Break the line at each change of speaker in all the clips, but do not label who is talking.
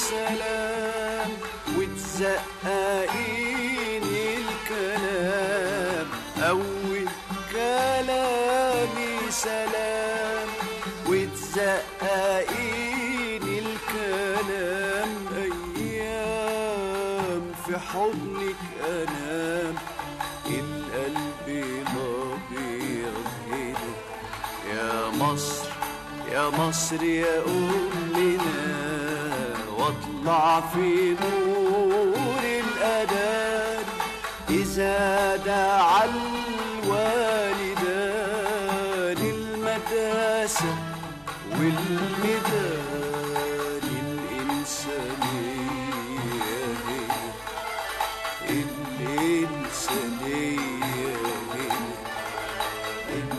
سلام وتزققيني الكلام أول كلامي سلام وتزققيني الكلام أيام في حضنك أنام القلب الأبيض هنا يا مصر يا مصر يا أمنا واطلع في نور الأذان إذا دعا الوالدان المداسة والميدان الإنسانية هنا الإنسانية هنا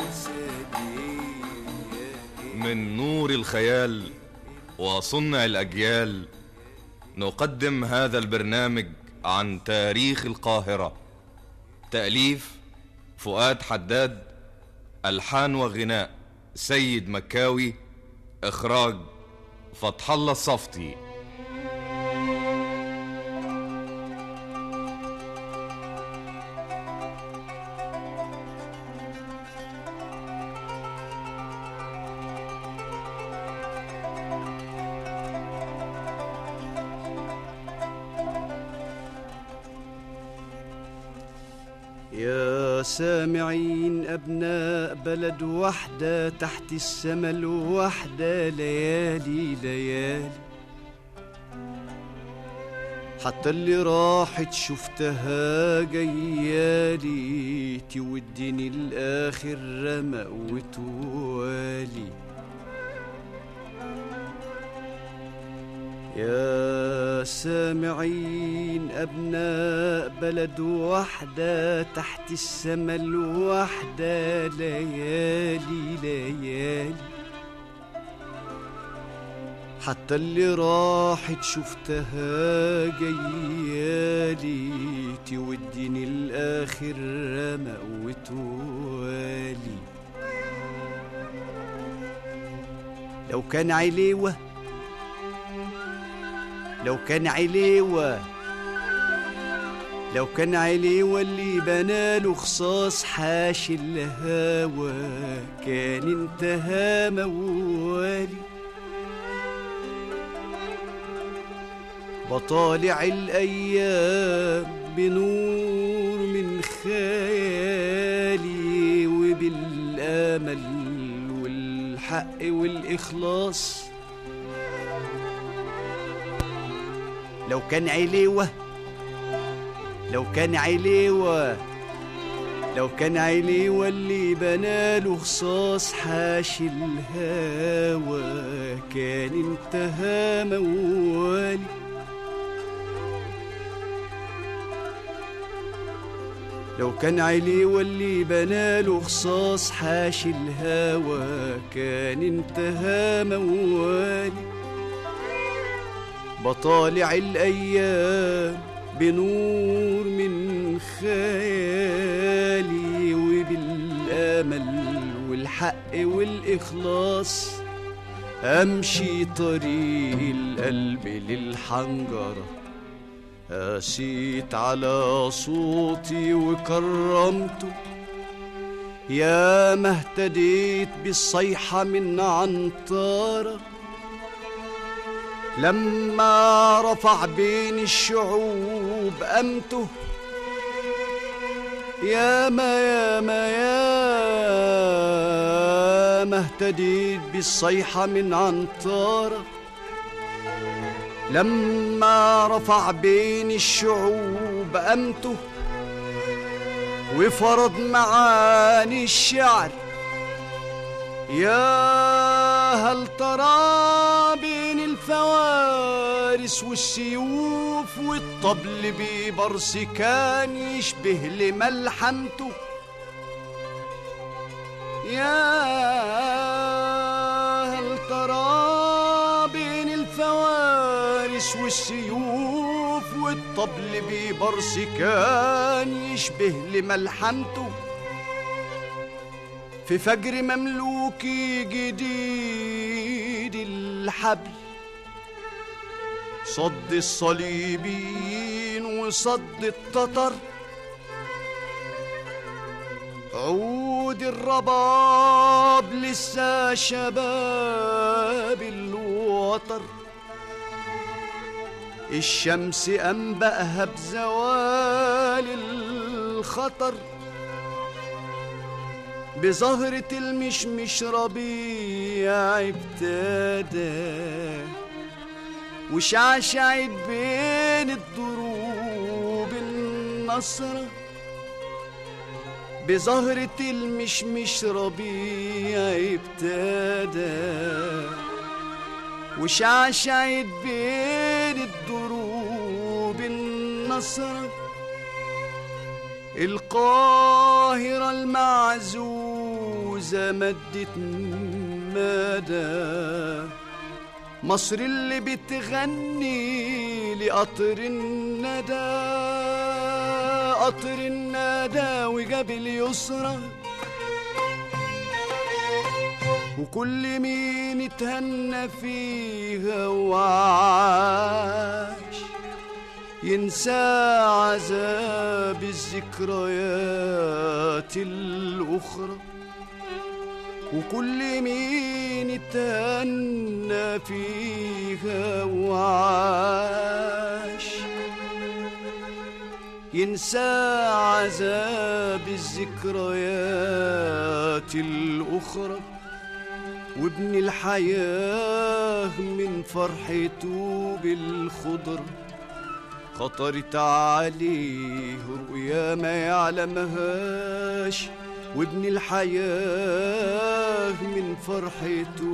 الإنسانية هنا
من نور الخيال وصنع الأجيال نقدم هذا البرنامج عن تاريخ القاهرة تأليف فؤاد حداد ألحان وغناء سيد مكاوي إخراج فتح الله الصفتي
يا سامعين أبناء بلد وحدة تحت السما الوحدة ليالي ليالي حتى اللي راحت شفتها جيالي تودني الآخر رمق وتوالي يا سامعين أبناء بلد وحدة تحت السما الوحدة ليالي ليالي حتى اللي راحت شفتها جيالي توديني الآخر رمق وتوالي لو كان عليوه لو كان عليوة لو كان عليوة اللي بناله خصاص حاش الهوى كان انتهى موالي بطالع الأيام بنور من خيالي وبالآمل والحق والإخلاص لو كان عليوة لو كان عليوة لو كان عليوة اللي بناله خصاص حاش الهوى كان انتهى موالي لو كان عليوة اللي بناله خصاص حاش الهوى كان انتهى موالي بطالع الأيام بنور من خيالي وبالأمل والحق والإخلاص أمشي طريق القلب للحنجرة قاسيت على صوتي وكرمته يا ما اهتديت بالصيحة من عنطره لما رفع بين الشعوب أمته يا ما يا ما يا ما اهتديت بالصيحة من عنطارة لما رفع بين الشعوب أمته وفرض معاني الشعر يا هل ترى بين الفوارس والسيوف والطبل ببرص كان يشبه لملحمته يا هل ترى بين الفوارس والسيوف والطبل ببرص كان يشبه لملحمته في فجر مملوكي جديد الحبل صد الصليبيين وصد التتر عود الرباب لسه شباب الوتر الشمس أنبأها بزوال الخطر بزهرة المشمش ربيع ابتدى وشعشعت بين الدروب النصرة بزهرة المشمش ربيع ابتدى وشعشعت بين الدروب النصرة القاهرة المعزوزة مدت مدى مصر اللي بتغني لقطر الندى قطر الندى وجاب اليسرى وكل مين اتهنى فيها وعاش ينسى عذاب الذكريات الأخرى وكل مين اتهنى فيها وعاش ينسى عذاب الذكريات الأخرى وابن الحياة من فرحته بالخضر خطرت عليه رؤيا ما يعلمهاش وابن الحياة من فرحته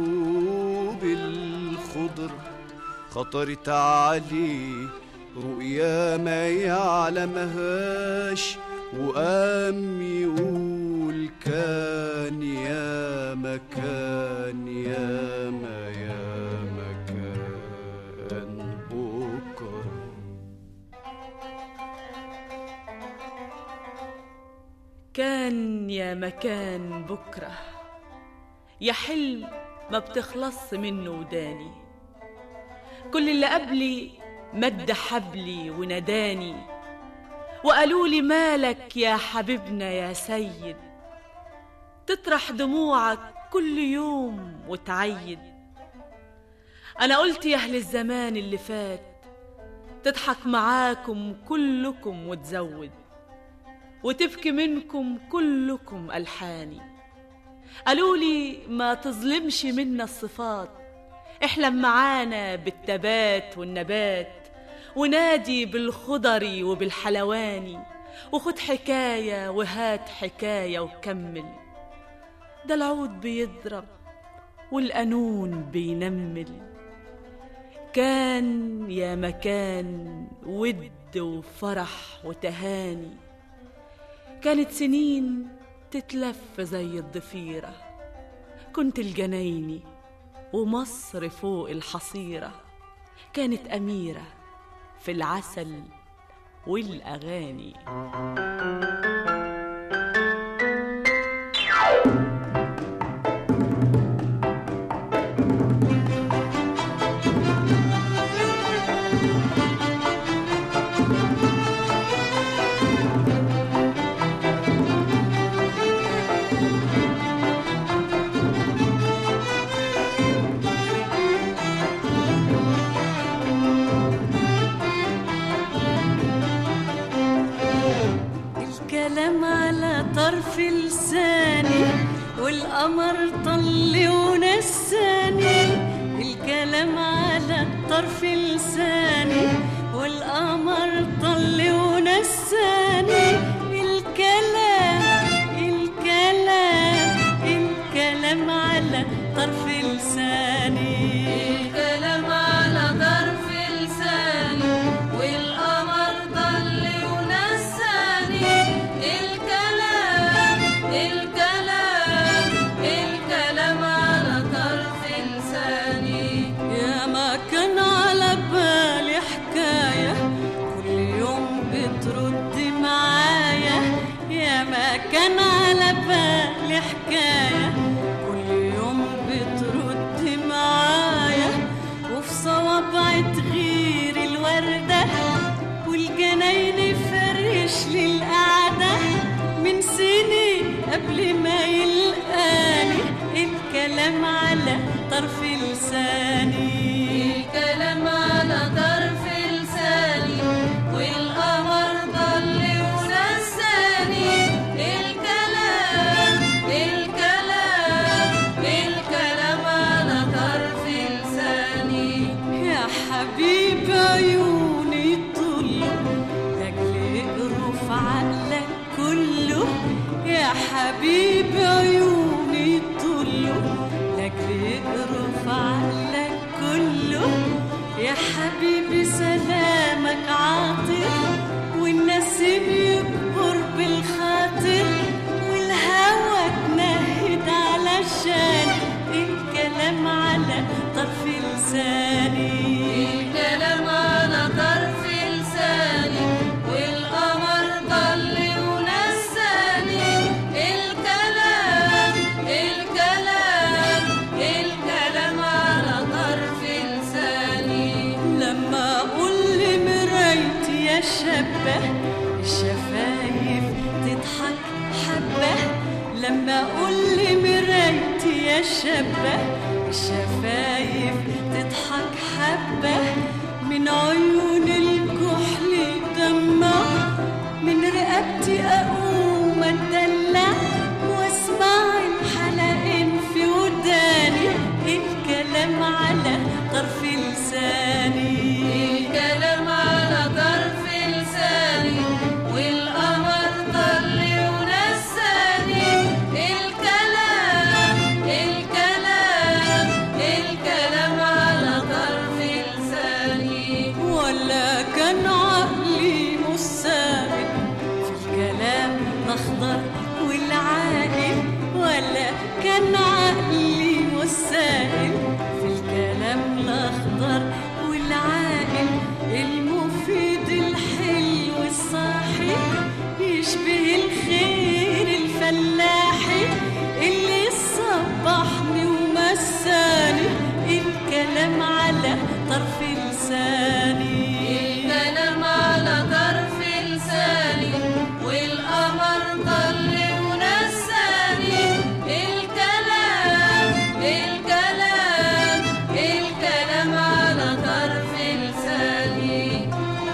بالخضر خطرت عليه رؤيا ما يعلمهاش وقام يقول كان يا مكان يا ما يا مكان بكره
كان يا مكان بكرة يا حلم ما بتخلص منه وداني كل اللي قبلي مد حبلي وناداني وقالوا لي مالك يا حبيبنا يا سيد تطرح دموعك كل يوم وتعيد أنا قلت يا أهل الزمان اللي فات تضحك معاكم كلكم وتزود وتبكي منكم كلكم ألحاني قالوا لي ما تظلمش منا الصفات احلم معانا بالتبات والنبات ونادي بالخضر وبالحلواني وخد حكاية وهات حكاية وكمل ده العود بيضرب والقانون بينمل كان يا مكان ود وفرح وتهاني كانت سنين تتلف زي الضفيرة كنت الجنايني ومصر فوق الحصيرة كانت أميرة في العسل والأغاني
الكلام على طرف لساني والقمر طل ونساني الكلام على طرف لساني والقمر طل ونساني الكلام الكلام الكلام على طرف لساني الكلام على طرف لساني والقمر ضل ونساني الكلام الكلام الكلام على طرف لساني يا ما كان على بالي حكاية كل يوم بترد معايا يا ما كان على بالي حكاية كل يوم بترد معايا وفي صوابعي تغيب وردة والجناين فرش للقعدة من سنين قبل ما يلقاني الكلام على طرف لساني الكلام على طرف لساني والقمر ضل ونساني الكلام الكلام الكلام على طرف لساني يا حبيب عيوني طله لاجل اقرف عقلك كله يا حبيب عيوني طله لاجل اقرف عقلك كله يا حبيبي سلامك عاطر والنسيم يكبر بالخاطر والهوى تنهد علشان الكلام على طرف لساني الكلام على طرف لساني والقمر ضل ونساني الكلام الكلام الكلام على طرف لساني لما اقول لمرايتي يا شابه الشفايف تضحك حبه لما اقول لمرايتي يا شابه الشفايف تضحك حبه من عيون الكحل دمع من رقبتي اقوم اتدلع واسمع الحلقين في وداني الكلام على طرف لساني الكلام على طرف لساني والقمر ضل ونساني الكلام الكلام الكلام على طرف لساني ولا كان عقلي مساعد في الكلام الاخضر والعاقل ولا كان عقلي مسائل في الكلام الاخضر والعاقل المفيد الحلو الصاحي يشبه الخير الفلاحي اللي صبحني ومساني الكلام على طرف لساني الكلام على طرف لساني والقمر ضل ونساني الكلام الكلام الكلام على طرف لساني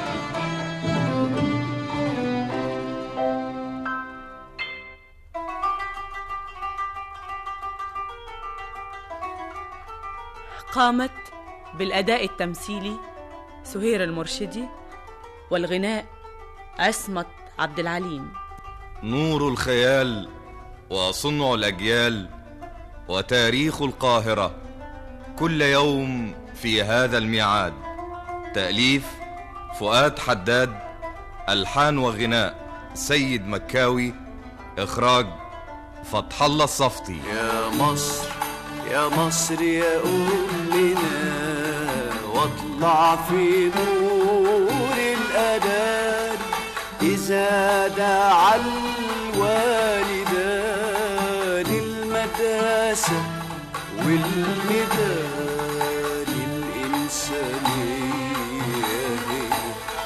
قامت بالأداء التمثيلي سهير المرشدي والغناء عصمت عبد العليم
نور الخيال وصنع الأجيال وتاريخ القاهرة كل يوم في هذا الميعاد تأليف فؤاد حداد ألحان وغناء سيد مكاوي إخراج فتح الله الصفتي
يا مصر يا مصر يا أمنا واطلع في نور الأذان إذا دعا الوالدان المدرسة والميدان الإنسانية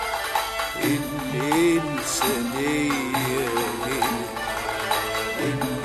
هنا الإنسانية هنا